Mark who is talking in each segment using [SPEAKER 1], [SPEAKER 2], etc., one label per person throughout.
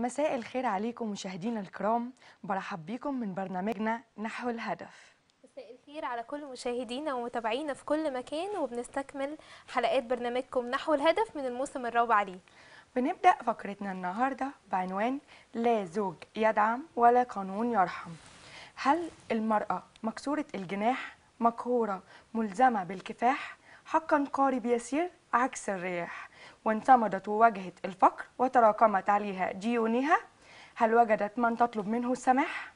[SPEAKER 1] مساء الخير عليكم مشاهدينا الكرام برحب بيكم من برنامجنا نحو الهدف
[SPEAKER 2] مساء الخير على كل مشاهدينا ومتابعينا في كل مكان وبنستكمل حلقات برنامجكم نحو الهدف من الموسم الرابع ليه
[SPEAKER 1] بنبدأ فقرتنا النهاردة بعنوان لا زوج يدعم ولا قانون يرحم هل المرأة مكسورة الجناح مقهورة ملزمة بالكفاح حقا قارب يسير عكس الرياح وانتمدت وواجهت الفقر وتراكمت عليها ديونها هل وجدت من تطلب منه السماح؟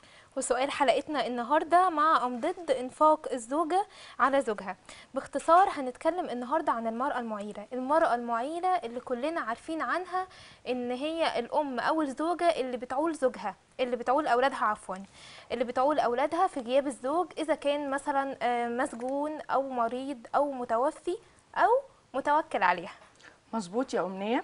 [SPEAKER 2] وسؤال حلقتنا النهاردة مع أم ضد إنفاق الزوجة على زوجها باختصار هنتكلم النهاردة عن المرأة المعيلة المرأة المعيلة اللي كلنا عارفين عنها إن هي الأم أو الزوجة اللي بتعول زوجها اللي بتعول أولادها عفوا اللي بتعول أولادها في غياب الزوج إذا كان مثلا آه، مسجون أو مريض أو متوفي أو متوكل عليها
[SPEAKER 1] مظبوط يا أمنية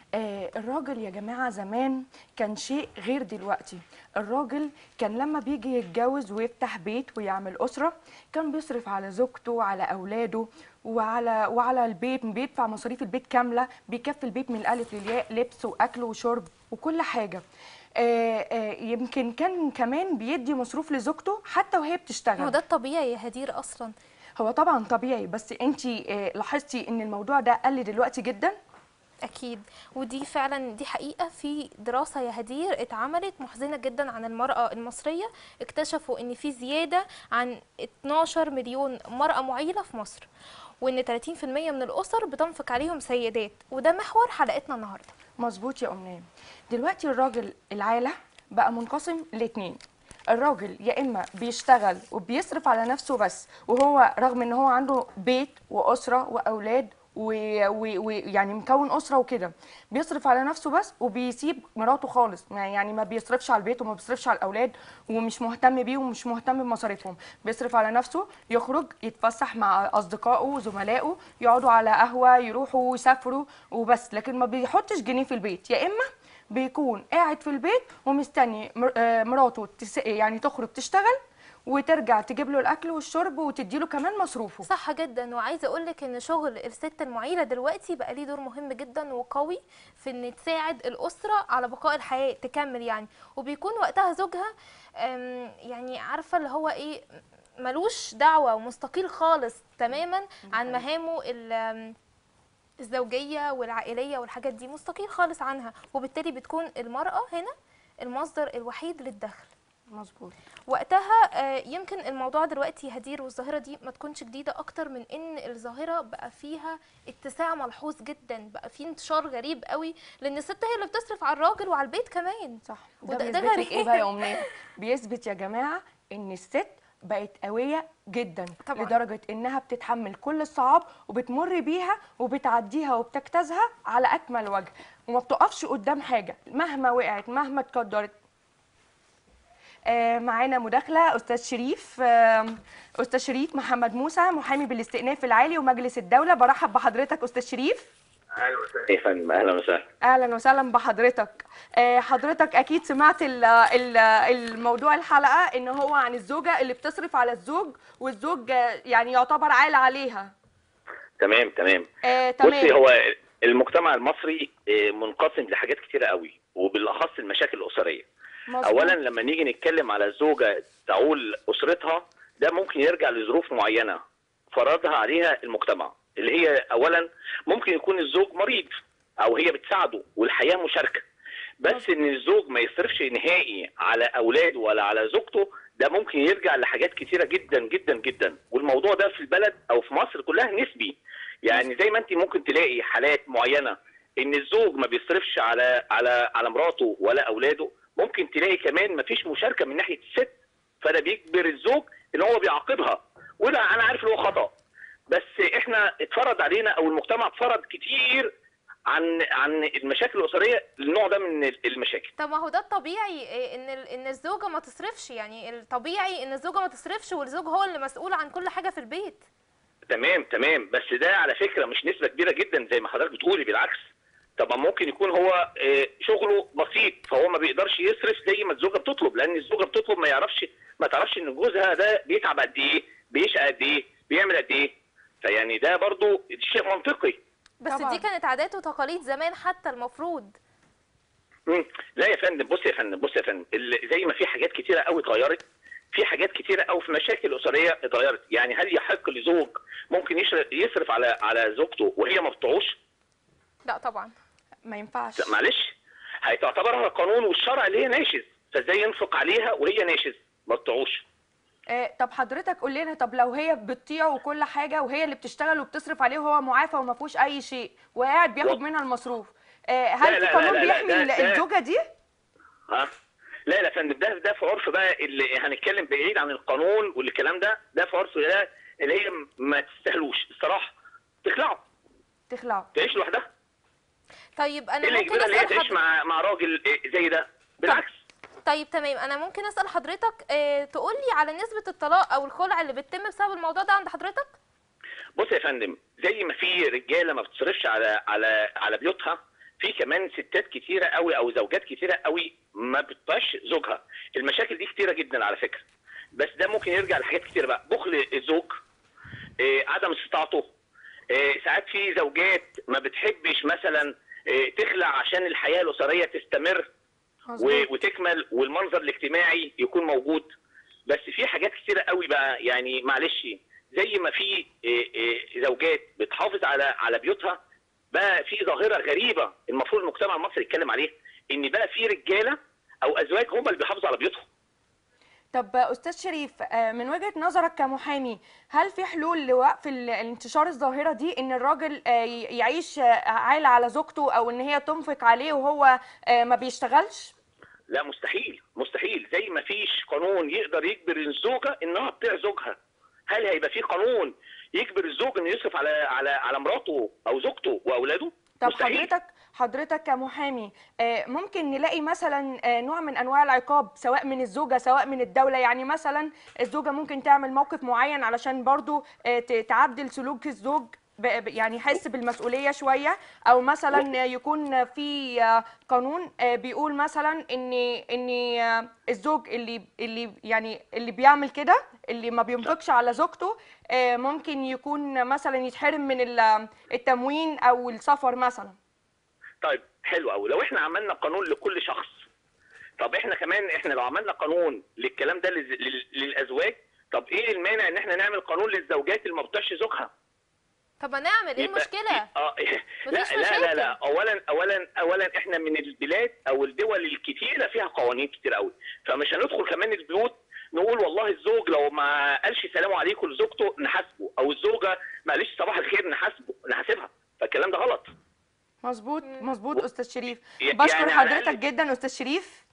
[SPEAKER 1] آه الراجل يا جماعة زمان كان شيء غير دلوقتي الراجل كان لما بيجي يتجوز ويفتح بيت ويعمل أسرة كان بيصرف على زوجته وعلى أولاده وعلى وعلى البيت بيدفع مصاريف البيت كاملة بيكفي البيت من الألف للياء لبس وأكل وشرب وكل حاجة آه آه يمكن كان كمان بيدي مصروف لزوجته حتى وهي بتشتغل
[SPEAKER 2] هو ده الطبيعي يا هدير أصلا
[SPEAKER 1] هو طبعا طبيعي بس انتي آه لاحظتي ان الموضوع ده قل دلوقتي جدا
[SPEAKER 2] أكيد ودي فعلا دي حقيقة في دراسة يا هدير اتعملت محزنة جدا عن المرأة المصرية اكتشفوا إن في زيادة عن 12 مليون مرأة معيلة في مصر وإن 30% من الأسر بتنفق عليهم سيدات وده محور حلقتنا النهاردة
[SPEAKER 1] مظبوط يا أمنية دلوقتي الراجل العالة بقى منقسم لاتنين الراجل يا إما بيشتغل وبيصرف على نفسه بس وهو رغم إن هو عنده بيت وأسرة وأولاد ويعني و... و... يعني مكون أسرة وكده بيصرف على نفسه بس وبيسيب مراته خالص يعني ما بيصرفش على البيت وما بيصرفش على الأولاد ومش مهتم بيه ومش مهتم بمصاريفهم بيصرف على نفسه يخرج يتفسح مع أصدقائه وزملائه يقعدوا على قهوة يروحوا يسافروا وبس لكن ما بيحطش جنيه في البيت يا إما بيكون قاعد في البيت ومستني مر- آه، مراته تس... يعني تخرج تشتغل وترجع تجيب له الاكل والشرب وتديله كمان مصروفه
[SPEAKER 2] صح جدا وعايزه اقول لك ان شغل الست المعيله دلوقتي بقى ليه دور مهم جدا وقوي في ان تساعد الاسره على بقاء الحياه تكمل يعني وبيكون وقتها زوجها أم، يعني عارفه اللي هو ايه ملوش دعوه ومستقيل خالص تماما عن مهامه ال- أم، الزوجيه والعائليه والحاجات دي مستقيل خالص عنها وبالتالي بتكون المراه هنا المصدر الوحيد للدخل
[SPEAKER 1] مظبوط
[SPEAKER 2] وقتها آه، يمكن الموضوع دلوقتي هدير والظاهره دي ما تكونش جديده اكتر من ان الظاهره بقى فيها اتساع ملحوظ جدا بقى في انتشار غريب قوي لان الست هي اللي بتصرف على الراجل وعلى البيت كمان
[SPEAKER 1] صح ده
[SPEAKER 2] وده- ده
[SPEAKER 1] بيثبت لك
[SPEAKER 2] غريب.
[SPEAKER 1] ايه بقى يا امنيه بيثبت يا جماعه ان الست بقت قويه جدا
[SPEAKER 2] طبعاً.
[SPEAKER 1] لدرجه انها بتتحمل كل الصعاب وبتمر بيها وبتعديها وبتجتازها على اكمل وجه وما بتقفش قدام حاجه مهما وقعت مهما اتقدرت آه، معانا مداخلة أستاذ شريف آه، أستاذ شريف محمد موسى محامي بالاستئناف العالي ومجلس الدولة برحب بحضرتك أستاذ شريف
[SPEAKER 3] اهلا وسهلا يا فندم اهلا وسهلا
[SPEAKER 1] اهلا وسهلا بحضرتك آه، حضرتك اكيد سمعت ال ال الموضوع الحلقه ان هو عن الزوجه اللي بتصرف على الزوج والزوج آه، يعني يعتبر عال عليها
[SPEAKER 3] تمام تمام
[SPEAKER 1] آه، تمام
[SPEAKER 3] بصي هو المجتمع المصري آه، منقسم لحاجات كتيره قوي وبالاخص المشاكل الاسريه
[SPEAKER 1] مظبوط.
[SPEAKER 3] اولا لما نيجي نتكلم على زوجه تعول اسرتها ده ممكن يرجع لظروف معينه فرضها عليها المجتمع اللي هي اولا ممكن يكون الزوج مريض او هي بتساعده والحياه مشاركه بس ان الزوج ما يصرفش نهائي على اولاده ولا على زوجته ده ممكن يرجع لحاجات كتيره جدا جدا جدا والموضوع ده في البلد او في مصر كلها نسبي يعني زي ما انت ممكن تلاقي حالات معينه ان الزوج ما بيصرفش على على على مراته ولا اولاده ممكن تلاقي كمان ما فيش مشاركه من ناحيه الست فده بيجبر الزوج ان هو بيعاقبها وده انا عارف ان هو خطا بس احنا اتفرض علينا او المجتمع اتفرض كتير عن عن المشاكل الاسريه النوع ده من المشاكل
[SPEAKER 2] طب ما هو ده الطبيعي إيه، ان ال- ان الزوجه ما تصرفش يعني الطبيعي ان الزوجه ما تصرفش والزوج هو اللي مسؤول عن كل حاجه في البيت
[SPEAKER 3] تمام تمام بس ده على فكره مش نسبه كبيره جدا زي ما حضرتك بتقولي بالعكس طب ما ممكن يكون هو آه، شغله بسيط فهو ما بيقدرش يصرف زي ما الزوجه بتطلب لان الزوجه بتطلب ما يعرفش ما تعرفش ان جوزها ده بيتعب قد ايه بيشقى قد ايه بيعمل قد ايه فيعني ده برضو شيء منطقي
[SPEAKER 2] بس
[SPEAKER 1] طبعاً.
[SPEAKER 2] دي كانت عادات وتقاليد زمان حتى المفروض
[SPEAKER 3] مم. لا يا فندم بص يا فندم بص يا فندم ال- زي ما في حاجات كتيره قوي اتغيرت في حاجات كتيره قوي في مشاكل اسريه اتغيرت يعني هل يحق لزوج ممكن يشر- يصرف على على زوجته وهي ما بتطوعوش
[SPEAKER 2] لا طبعا
[SPEAKER 1] ما ينفعش
[SPEAKER 3] لا، معلش هيتعتبرها القانون والشرع اللي هي ناشز فازاي ينفق عليها وهي ناشز ما بتطوعوش
[SPEAKER 1] آه، طب حضرتك قول لنا طب لو هي بتطيع وكل حاجه وهي اللي بتشتغل وبتصرف عليه وهو معافى وما فيهوش اي شيء وقاعد بياخد
[SPEAKER 3] و-
[SPEAKER 1] منها المصروف آه، هل
[SPEAKER 3] لا،
[SPEAKER 1] في
[SPEAKER 3] لا،
[SPEAKER 1] قانون
[SPEAKER 3] لا، لا،
[SPEAKER 1] بيحمي
[SPEAKER 3] ده-
[SPEAKER 1] ال-
[SPEAKER 3] ده-
[SPEAKER 1] الزوجه دي؟
[SPEAKER 3] ها لا لا يا فندم ده ده في عرف بقى اللي هنتكلم بعيد عن القانون والكلام ده ده في عرف ده اللي هي ما تستاهلوش الصراحه تخلعوا
[SPEAKER 1] تخلعوا
[SPEAKER 3] تعيش لوحدها
[SPEAKER 2] طيب
[SPEAKER 3] ايه
[SPEAKER 2] انا
[SPEAKER 3] اللي
[SPEAKER 2] ممكن
[SPEAKER 3] يجبرها ان هي
[SPEAKER 2] اسال
[SPEAKER 3] تعيش
[SPEAKER 2] حضرتك
[SPEAKER 3] مع مع راجل إيه زي ده بالعكس
[SPEAKER 2] طيب تمام انا ممكن اسال حضرتك اه تقول لي على نسبه الطلاق او الخلع اللي بتتم بسبب الموضوع ده عند حضرتك
[SPEAKER 3] بص يا فندم زي ما في رجاله ما بتصرفش على على على بيوتها في كمان ستات كتيره قوي او زوجات كتيره قوي ما بتطيعش زوجها المشاكل دي كتيره جدا على فكره بس ده ممكن يرجع لحاجات كتيره بقى بخل الزوج إيه عدم استطاعته إيه ساعات في زوجات ما بتحبش مثلا إيه تخلع عشان الحياه الاسريه تستمر
[SPEAKER 1] مظبوط
[SPEAKER 3] و- وتكمل والمنظر الاجتماعي يكون موجود بس في حاجات كتيرة قوي بقى يعني معلش زي ما في إيه، إيه، زوجات بتحافظ على على بيوتها بقى في ظاهرة غريبة المفروض المجتمع المصري يتكلم عليها ان بقى في رجالة او ازواج هم اللي بيحافظوا على بيوتهم
[SPEAKER 1] طب استاذ شريف آه، من وجهه نظرك كمحامي هل في حلول لوقف ال- انتشار الظاهره دي ان الراجل آه، ي- يعيش آه، عالة على زوجته او ان هي تنفق عليه وهو آه، ما بيشتغلش
[SPEAKER 3] لا مستحيل مستحيل زي ما فيش قانون يقدر يجبر الزوجة انها تطيع زوجها هل هيبقى في قانون يجبر الزوج انه يصرف على على على مراته او زوجته واولاده
[SPEAKER 1] طب
[SPEAKER 3] مستحيل.
[SPEAKER 1] حضرتك حضرتك كمحامي آه، ممكن نلاقي مثلا آه، نوع من انواع العقاب سواء من الزوجه سواء من الدوله يعني مثلا الزوجه ممكن تعمل موقف معين علشان برضو آه، ت- تعدل سلوك الزوج ب- ب- يعني يحس بالمسؤوليه شويه او مثلا يكون في آه، قانون آه، بيقول مثلا ان ان آه، الزوج اللي اللي يعني اللي بيعمل كده اللي ما بينفقش على زوجته آه، ممكن يكون مثلا يتحرم من ال- التموين او السفر مثلا
[SPEAKER 3] طيب حلو قوي لو احنا عملنا قانون لكل شخص طب احنا كمان احنا لو عملنا قانون للكلام ده لز- لل- للازواج طب ايه المانع ان احنا نعمل قانون للزوجات اللي ما بتطيعش زوجها
[SPEAKER 2] طب ما نعمل ايه
[SPEAKER 3] يبقى-
[SPEAKER 2] المشكله
[SPEAKER 3] اه لا
[SPEAKER 2] مفيش
[SPEAKER 3] لا لا لا
[SPEAKER 2] مشاكل.
[SPEAKER 3] اولا اولا اولا احنا من البلاد او الدول الكتيره فيها قوانين كتير قوي فمش هندخل كمان البيوت نقول والله الزوج لو ما قالش سلام عليكم لزوجته نحاسبه او الزوجه ما قالش صباح الخير نحاسبه نحاسبها فالكلام ده غلط
[SPEAKER 1] مظبوط مظبوط استاذ شريف
[SPEAKER 3] يعني
[SPEAKER 1] بشكر
[SPEAKER 3] على
[SPEAKER 1] حضرتك
[SPEAKER 3] الأقل-
[SPEAKER 1] جدا استاذ شريف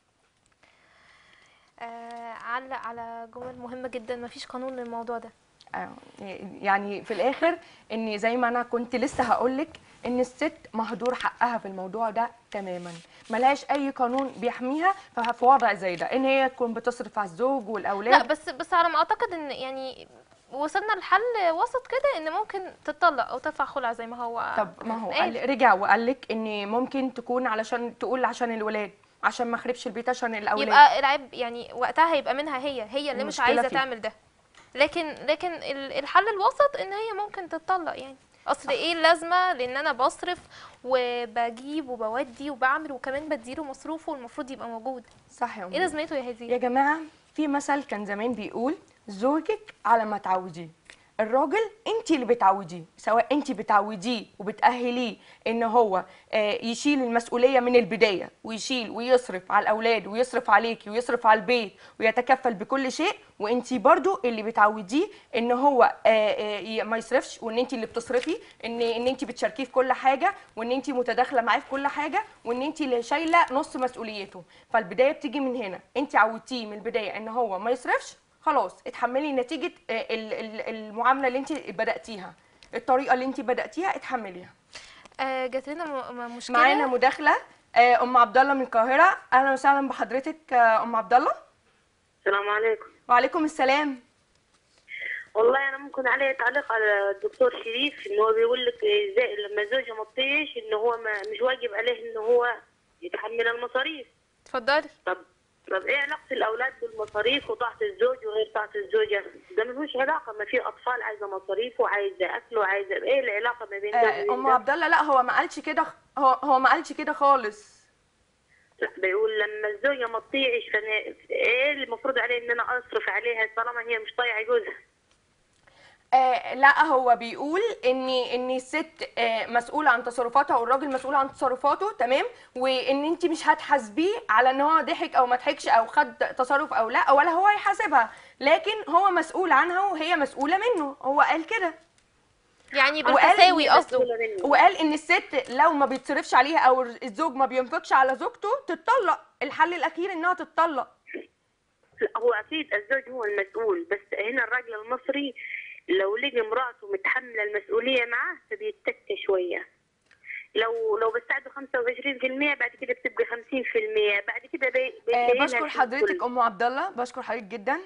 [SPEAKER 2] آه علق على جمل مهمه جدا مفيش قانون للموضوع ده
[SPEAKER 1] آه، يعني في الاخر ان زي ما انا كنت لسه هقول لك ان الست مهدور حقها في الموضوع ده تماما ملهاش اي قانون بيحميها ففي وضع زي ده ان هي تكون بتصرف على الزوج والاولاد
[SPEAKER 2] لا بس بس على ما اعتقد ان يعني وصلنا لحل وسط كده ان ممكن تطلق او تدفع خلع زي ما هو
[SPEAKER 1] طب ما هو
[SPEAKER 2] قال.
[SPEAKER 1] قال رجع وقال لك ان ممكن تكون علشان تقول عشان الولاد عشان ما اخربش البيت عشان الاولاد
[SPEAKER 2] يبقى العيب يعني وقتها هيبقى منها هي هي اللي مش
[SPEAKER 1] المشكلة
[SPEAKER 2] عايزه
[SPEAKER 1] فيه.
[SPEAKER 2] تعمل ده لكن لكن ال- الحل الوسط ان هي ممكن تتطلق يعني اصل ايه اللازمه لان انا بصرف وبجيب وبودي وبعمل وكمان بديله مصروفه والمفروض يبقى موجود
[SPEAKER 1] صح يا
[SPEAKER 2] ايه
[SPEAKER 1] أمي.
[SPEAKER 2] لازمته يا هديه
[SPEAKER 1] يا جماعة في مثل كان زمان بيقول زوجك على ما تعوديه الراجل انت اللي بتعوديه سواء انت بتعوديه وبتأهليه ان هو آه، يشيل المسؤولية من البداية ويشيل ويصرف على الاولاد ويصرف عليكي ويصرف على البيت ويتكفل بكل شيء وانت برضو اللي بتعوديه ان هو آه، آه، ي- ما يصرفش وان انت اللي بتصرفي ان ان انت بتشاركيه في كل حاجة وان انت متداخلة معاه في كل حاجة وان انت اللي شايلة نص مسؤوليته فالبداية بتيجي من هنا انت عودتيه من البداية ان هو ما يصرفش خلاص اتحملي نتيجة آه، ال- ال- المعاملة اللي انت بدأتيها الطريقة اللي انت بدأتيها اتحمليها
[SPEAKER 2] آه جات لنا م- م- مشكله
[SPEAKER 1] معانا مداخلة آه، ام عبد الله من القاهرة اهلا وسهلا بحضرتك آه، ام عبد الله
[SPEAKER 4] السلام عليكم
[SPEAKER 1] وعليكم السلام
[SPEAKER 4] والله انا ممكن عليه تعليق على الدكتور شريف ان هو بيقول لك ازاي لما زوجها ما تطيش ان هو ما مش واجب عليه ان هو يتحمل المصاريف
[SPEAKER 2] اتفضلي
[SPEAKER 4] طب طب ايه علاقه الاولاد بالمصاريف وطاعه الزوج وغير طاعه الزوجه ده ملوش علاقه ما في اطفال عايزه مصاريف وعايزه اكل وعايزه ايه العلاقه ما بين ده
[SPEAKER 1] آه،
[SPEAKER 4] وبين
[SPEAKER 1] ام
[SPEAKER 4] ده
[SPEAKER 1] عبد الله لا هو ما قالش كده هو هو ما قالش كده خالص
[SPEAKER 4] لا بيقول لما الزوجة ما تطيعش فانا ايه المفروض علي ان انا اصرف عليها طالما هي مش طايعة جوزها
[SPEAKER 1] آه لا هو بيقول ان ان الست آه مسؤوله عن تصرفاتها والراجل مسؤول عن تصرفاته تمام وان انت مش هتحاسبيه على ان هو ضحك او ما ضحكش او خد تصرف او لا ولا هو هيحاسبها لكن هو مسؤول عنها وهي مسؤوله منه هو قال كده
[SPEAKER 2] يعني
[SPEAKER 1] وقال
[SPEAKER 2] بالتساوي
[SPEAKER 1] إن
[SPEAKER 2] قصده
[SPEAKER 4] مسؤولة منه.
[SPEAKER 1] وقال ان الست لو ما بيتصرفش عليها او الزوج ما بينفقش على زوجته تتطلق الحل الاخير انها تتطلق
[SPEAKER 4] لا هو اكيد الزوج هو المسؤول بس هنا الراجل المصري لو لقى مراته متحمله المسؤوليه معاه فبيتكى شويه لو لو بتساعده 25% بعد كده بتبقى 50% بعد كده بي
[SPEAKER 1] آه
[SPEAKER 4] بيلاقي لها
[SPEAKER 1] بشكر
[SPEAKER 4] الفلوس
[SPEAKER 1] حضرتك
[SPEAKER 4] كله.
[SPEAKER 1] ام عبد الله بشكر حضرتك جدا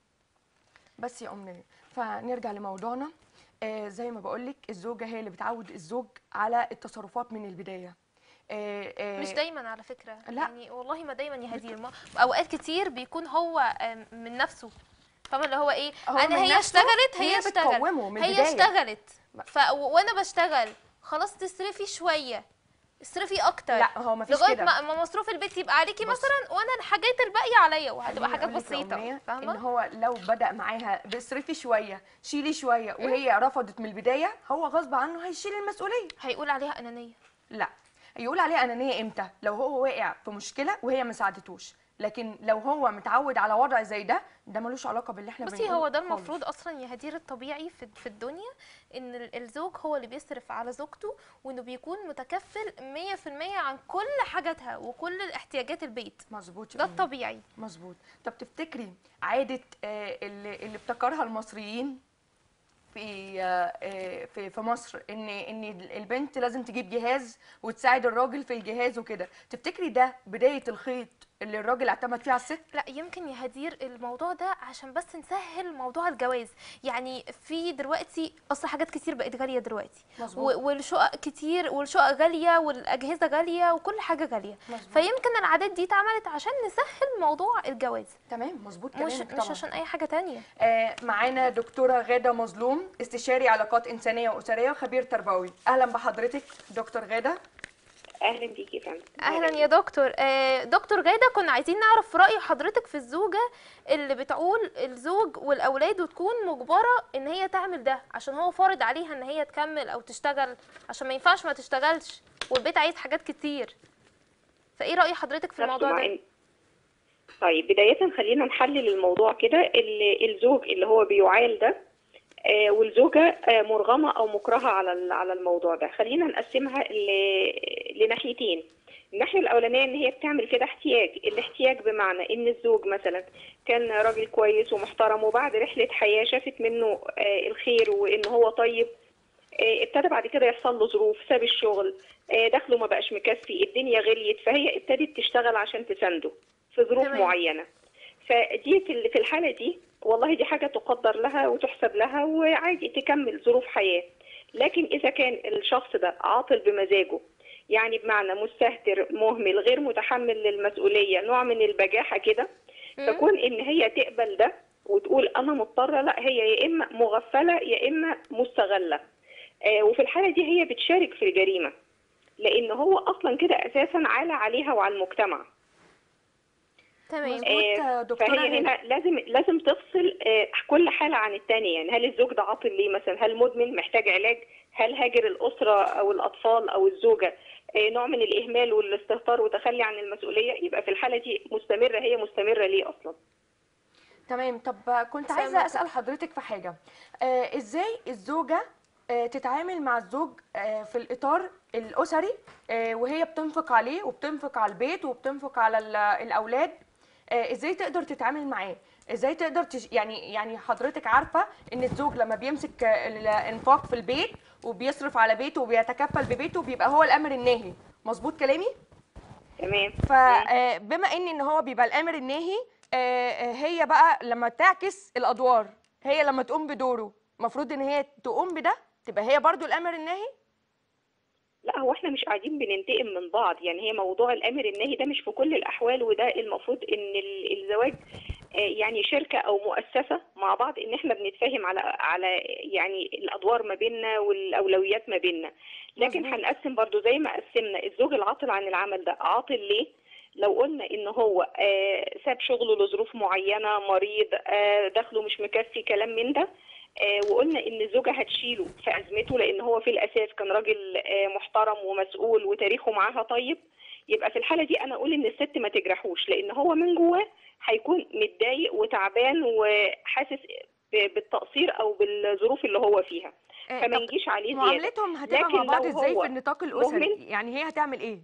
[SPEAKER 1] بس يا ام نيلي فنرجع لموضوعنا آه زي ما بقول لك الزوجه هي اللي بتعود الزوج على التصرفات من البدايه آه آه
[SPEAKER 2] مش دايما على فكره
[SPEAKER 1] لا.
[SPEAKER 2] يعني والله ما دايما يا هدير ما اوقات كتير بيكون هو آم، من نفسه فاهمه اللي هو ايه
[SPEAKER 1] هو
[SPEAKER 2] انا
[SPEAKER 1] من
[SPEAKER 2] هي
[SPEAKER 1] نفسه،
[SPEAKER 2] اشتغلت هي
[SPEAKER 1] هي
[SPEAKER 2] اشتغلت
[SPEAKER 1] بتقومه من
[SPEAKER 2] هي
[SPEAKER 1] البداية.
[SPEAKER 2] اشتغلت ف... و- وانا بشتغل خلاص تصرفي شويه اصرفي اكتر
[SPEAKER 1] لا، هو مفيش
[SPEAKER 2] لغايه
[SPEAKER 1] كده.
[SPEAKER 2] ما ما مصروف البيت يبقى عليكي
[SPEAKER 1] بص.
[SPEAKER 2] مثلا وانا الحاجات الباقيه عليا وهتبقى
[SPEAKER 1] خليني
[SPEAKER 2] حاجات
[SPEAKER 1] أقول لك يا
[SPEAKER 2] بسيطه
[SPEAKER 1] أمنية ان
[SPEAKER 2] فاهمه
[SPEAKER 1] هو لو بدا معاها بصرفي شويه شيلي شويه وهي رفضت من البدايه هو غصب عنه هيشيل المسؤوليه
[SPEAKER 2] هيقول عليها انانيه
[SPEAKER 1] لا يقول عليها انانيه امتى لو هو واقع في مشكله وهي ما ساعدتوش لكن لو هو متعود على وضع زي ده ده ملوش علاقه باللي احنا
[SPEAKER 2] بصي
[SPEAKER 1] بنقوله
[SPEAKER 2] هو ده
[SPEAKER 1] خالص.
[SPEAKER 2] المفروض اصلا يا هدير الطبيعي في في الدنيا ان ال- الزوج هو اللي بيصرف على زوجته وانه بيكون متكفل 100% عن كل حاجاتها وكل احتياجات البيت
[SPEAKER 1] مظبوط يا
[SPEAKER 2] ده
[SPEAKER 1] أمي.
[SPEAKER 2] الطبيعي
[SPEAKER 1] مظبوط طب تفتكري عاده آه، اللي اللي ابتكرها المصريين في آه، آه، في في مصر ان ان البنت لازم تجيب جهاز وتساعد الراجل في الجهاز وكده تفتكري ده بدايه الخيط اللي الراجل اعتمد فيه على الست
[SPEAKER 2] لا يمكن يا هدير الموضوع ده عشان بس نسهل موضوع الجواز يعني في دلوقتي اصل حاجات كتير بقت غاليه دلوقتي
[SPEAKER 1] مظبوط.
[SPEAKER 2] و- والشقق كتير والشقق غاليه والاجهزه غاليه وكل حاجه غاليه
[SPEAKER 1] مظبوط.
[SPEAKER 2] فيمكن العادات دي اتعملت عشان نسهل موضوع الجواز
[SPEAKER 1] تمام مظبوط
[SPEAKER 2] مش
[SPEAKER 1] كلامك
[SPEAKER 2] مش
[SPEAKER 1] طبعا
[SPEAKER 2] عشان اي حاجه تانية
[SPEAKER 1] آه، معانا دكتورة غادة مظلوم استشاري علاقات إنسانية وأسرية وخبير تربوي أهلا بحضرتك دكتور غادة
[SPEAKER 4] اهلا بيكي يا فندم
[SPEAKER 2] اهلا يا دكتور آه، دكتور جايده كنا عايزين نعرف راي حضرتك في الزوجه اللي بتعول الزوج والاولاد وتكون مجبره ان هي تعمل ده عشان هو فارض عليها ان هي تكمل او تشتغل عشان ما ينفعش ما تشتغلش والبيت عايز حاجات كتير فايه راي حضرتك في الموضوع
[SPEAKER 5] مع
[SPEAKER 2] ده
[SPEAKER 5] إن- طيب بداية خلينا نحلل الموضوع كده ال- الزوج اللي هو بيعال ده آه، والزوجة آه، مرغمة أو مكرهة على ال- على الموضوع ده خلينا نقسمها ل- لناحيتين الناحية الأولانية إن هي بتعمل كده احتياج الاحتياج بمعنى إن الزوج مثلا كان راجل كويس ومحترم وبعد رحلة حياة شافت منه آه، الخير وإن هو طيب آه، ابتدى بعد كده يحصل له ظروف ساب الشغل آه، دخله ما بقاش مكفي الدنيا غليت فهي ابتدت تشتغل عشان تسنده في ظروف
[SPEAKER 2] تمام.
[SPEAKER 5] معينة فدي في ال- في الحالة دي والله دي حاجة تقدر لها وتحسب لها وعادي تكمل ظروف حياة لكن إذا كان الشخص ده عاطل بمزاجه يعني بمعنى مستهتر مهمل غير متحمل للمسؤولية نوع من البجاحة كده
[SPEAKER 2] مم.
[SPEAKER 5] فكون إن هي تقبل ده وتقول أنا مضطرة لا هي يا إما مغفلة يا إما مستغلة آه، وفي الحالة دي هي بتشارك في الجريمة لأن هو أصلا كده أساسا عالة عليها وعلى المجتمع
[SPEAKER 2] تمام
[SPEAKER 1] مظبوط.
[SPEAKER 5] آه،
[SPEAKER 1] دكتورة
[SPEAKER 5] فهي
[SPEAKER 1] هند.
[SPEAKER 5] هنا لازم لازم تفصل آه، كل حالة عن التانية يعني هل الزوج ده عاطل ليه مثلا هل مدمن محتاج علاج هل هاجر الأسرة أو الأطفال أو الزوجة آه، نوع من الإهمال والاستهتار وتخلي عن المسؤولية يبقى في الحالة دي مستمرة هي مستمرة ليه أصلا
[SPEAKER 1] تمام طب كنت
[SPEAKER 2] سامعة.
[SPEAKER 1] عايزة أسأل حضرتك في حاجة آه إزاي الزوجة آه تتعامل مع الزوج آه في الإطار الأسري آه وهي بتنفق عليه وبتنفق على البيت وبتنفق على ال- الأولاد آه إزاي تقدر تتعامل معاه ازاي تقدر تش... يعني يعني حضرتك عارفه ان الزوج لما بيمسك آه، الانفاق في البيت وبيصرف على بيته وبيتكفل ببيته بيبقى هو الامر الناهي مظبوط كلامي
[SPEAKER 5] تمام
[SPEAKER 1] فبما ان ان هو بيبقى الامر الناهي آه، آه، هي بقى لما تعكس الادوار هي لما تقوم بدوره المفروض ان هي تقوم بده تبقى هي برضو الامر الناهي
[SPEAKER 5] لا هو احنا مش قاعدين بننتقم من بعض يعني هي موضوع الامر الناهي ده مش في كل الاحوال وده المفروض ان ال- الزواج آه، يعني شركه او مؤسسه مع بعض ان احنا بنتفاهم على على يعني الادوار ما بيننا والاولويات ما بيننا لكن
[SPEAKER 1] مظبوط.
[SPEAKER 5] هنقسم برضو زي ما قسمنا الزوج العاطل عن العمل ده عاطل ليه لو قلنا ان هو آه، ساب شغله لظروف معينه مريض آه، دخله مش مكفي كلام من ده آه، وقلنا ان الزوجه هتشيله في ازمته لان هو في الاساس كان راجل آه، محترم ومسؤول وتاريخه معاها طيب يبقى في الحاله دي انا اقول ان الست ما تجرحوش لان هو من جواه هيكون متضايق وتعبان وحاسس ب- بالتقصير او بالظروف اللي هو فيها
[SPEAKER 1] آه،
[SPEAKER 5] فما
[SPEAKER 1] طب
[SPEAKER 5] يجيش عليه زياده
[SPEAKER 1] معاملتهم هتبقى مع
[SPEAKER 5] لكن
[SPEAKER 1] بعض
[SPEAKER 5] لو
[SPEAKER 1] ازاي
[SPEAKER 5] هو
[SPEAKER 1] في النطاق الاسري
[SPEAKER 5] مهمل-
[SPEAKER 1] يعني هي هتعمل ايه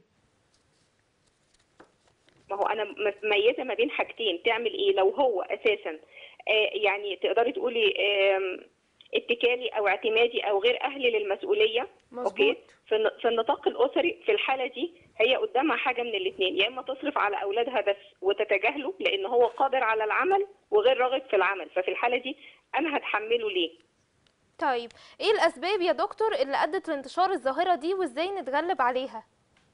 [SPEAKER 5] ما هو انا م- مميزه ما بين حاجتين تعمل ايه لو هو اساسا آه، يعني تقدري تقولي آم، اتكالي او اعتمادي او غير اهلي للمسؤوليه
[SPEAKER 1] مظبوط.
[SPEAKER 5] اوكي في الن- في النطاق الاسري في الحاله دي هي قدامها حاجه من الاثنين يا اما تصرف على اولادها بس وتتجاهله لان هو قادر على العمل وغير راغب في العمل ففي الحاله دي انا هتحمله ليه
[SPEAKER 2] طيب ايه الاسباب يا دكتور اللي ادت لانتشار الظاهره دي وازاي نتغلب عليها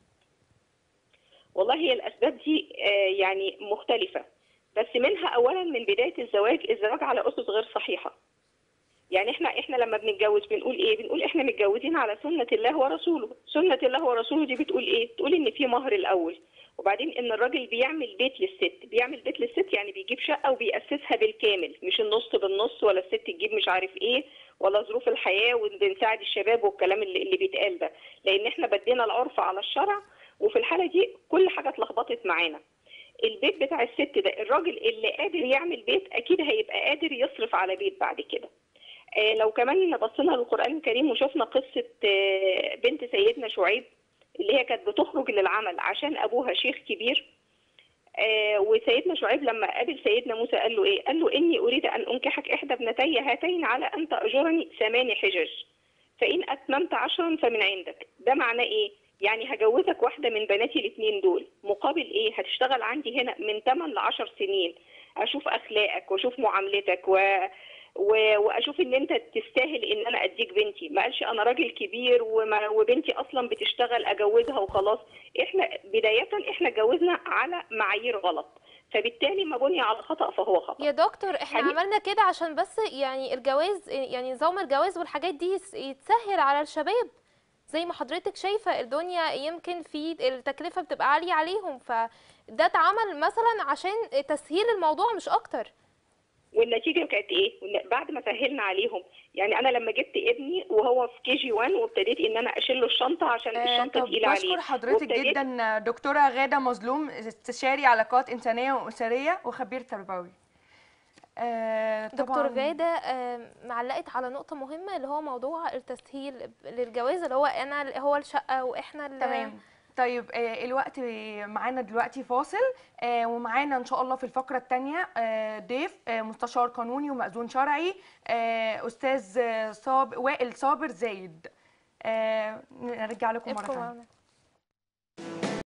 [SPEAKER 5] والله هي الاسباب دي آه، يعني مختلفه بس منها اولا من بدايه الزواج الزواج على اسس غير صحيحه يعني احنا احنا لما بنتجوز بنقول ايه بنقول احنا متجوزين على سنه الله ورسوله سنه الله ورسوله دي بتقول ايه بتقول ان في مهر الاول وبعدين ان الراجل بيعمل بيت للست بيعمل بيت للست يعني بيجيب شقه وبيأسسها بالكامل مش النص بالنص ولا الست تجيب مش عارف ايه ولا ظروف الحياه وبنساعد الشباب والكلام اللي, اللي بيتقال ده لان احنا بدينا العرف على الشرع وفي الحاله دي كل حاجه اتلخبطت معانا البيت بتاع الست ده الراجل اللي قادر يعمل بيت اكيد هيبقى قادر يصرف على بيت بعد كده آه، لو كمان بصينا للقران الكريم وشفنا قصه آه، بنت سيدنا شعيب اللي هي كانت بتخرج للعمل عشان ابوها شيخ كبير آه، وسيدنا شعيب لما قابل سيدنا موسى قال له ايه قال له اني اريد ان انكحك احدى ابنتي هاتين على ان تاجرني ثمان حجج فان اتممت عشرا فمن عندك ده معناه ايه يعني هجوزك واحده من بناتي الاثنين دول مقابل ايه هتشتغل عندي هنا من 8 ل 10 سنين اشوف اخلاقك واشوف معاملتك و... و... واشوف ان انت تستاهل ان انا اديك بنتي ما قالش انا راجل كبير وما... وبنتي اصلا بتشتغل اجوزها وخلاص احنا بدايه احنا اتجوزنا على معايير غلط فبالتالي ما بني على خطا فهو خطا
[SPEAKER 2] يا دكتور احنا
[SPEAKER 5] حقيقي.
[SPEAKER 2] عملنا كده عشان بس يعني الجواز يعني نظام الجواز والحاجات دي يس- يتسهل على الشباب زي ما حضرتك شايفة الدنيا يمكن في التكلفة بتبقى عالية عليهم فده اتعمل مثلا عشان تسهيل الموضوع مش اكتر
[SPEAKER 5] والنتيجه كانت ايه وإن بعد ما سهلنا عليهم يعني انا لما جبت ابني وهو في كي جي 1 وابتديت ان انا اشيل له الشنطه عشان
[SPEAKER 1] آه،
[SPEAKER 5] الشنطه
[SPEAKER 1] طب
[SPEAKER 5] تقيله عليه
[SPEAKER 1] بشكر حضرتك
[SPEAKER 5] وابتديت-
[SPEAKER 1] جدا دكتورة غادة مظلوم استشاري علاقات إنسانية وأسرية وخبير تربوي آه،
[SPEAKER 2] دكتور
[SPEAKER 1] طبعاً-
[SPEAKER 2] غادة آم، معلقت على نقطة مهمة اللي هو موضوع التسهيل للجواز اللي هو انا هو الشقة واحنا ال-
[SPEAKER 1] تمام طيب آه، الوقت معانا دلوقتي فاصل آه، ومعانا ان شاء الله في الفقره الثانيه ضيف آه، مستشار قانوني ومأذون شرعي آه، استاذ آه، صاب وائل صابر زايد آه، نرجع لكم مره
[SPEAKER 2] ابقوا
[SPEAKER 1] ثانيه
[SPEAKER 2] معنا